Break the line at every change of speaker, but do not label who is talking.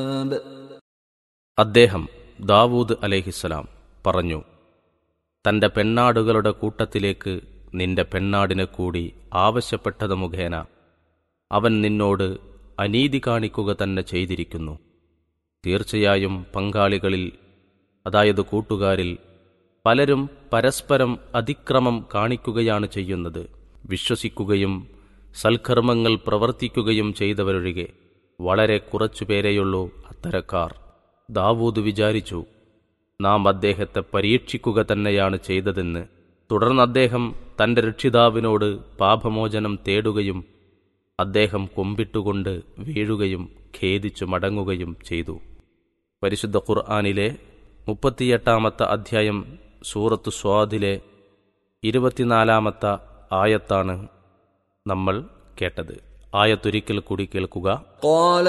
അദ്ദേഹം ദാവൂദ് അലേഹിസ്സലാം പറഞ്ഞു തന്റെ പെണ്ണാടുകളുടെ കൂട്ടത്തിലേക്ക് നിന്റെ പെണ്ണാടിനെ കൂടി ആവശ്യപ്പെട്ടത് മുഖേന അവൻ നിന്നോട് അനീതി കാണിക്കുക തന്നെ ചെയ്തിരിക്കുന്നു തീർച്ചയായും പങ്കാളികളിൽ അതായത് കൂട്ടുകാരിൽ പലരും പരസ്പരം അതിക്രമം കാണിക്കുകയാണ് ചെയ്യുന്നത് വിശ്വസിക്കുകയും സൽക്കർമ്മങ്ങൾ പ്രവർത്തിക്കുകയും ചെയ്തവരൊഴികെ വളരെ കുറച്ചുപേരെയുള്ളൂ അത്തരക്കാർ ദാവൂദ് വിചാരിച്ചു നാം അദ്ദേഹത്തെ പരീക്ഷിക്കുക തന്നെയാണ് ചെയ്തതെന്ന് തുടർന്ന് അദ്ദേഹം തന്റെ രക്ഷിതാവിനോട് പാപമോചനം തേടുകയും അദ്ദേഹം കൊമ്പിട്ടുകൊണ്ട് വീഴുകയും ഖേദിച്ചു മടങ്ങുകയും ചെയ്തു പരിശുദ്ധ ഖുർആാനിലെ മുപ്പത്തിയെട്ടാമത്തെ അധ്യായം സൂറത്ത് സ്വാദിലെ ഇരുപത്തിനാലാമത്തെ ആയത്താണ് നമ്മൾ കേട്ടത് ആയത്തൊരിക്കൽ കൂടി കേൾക്കുക
قال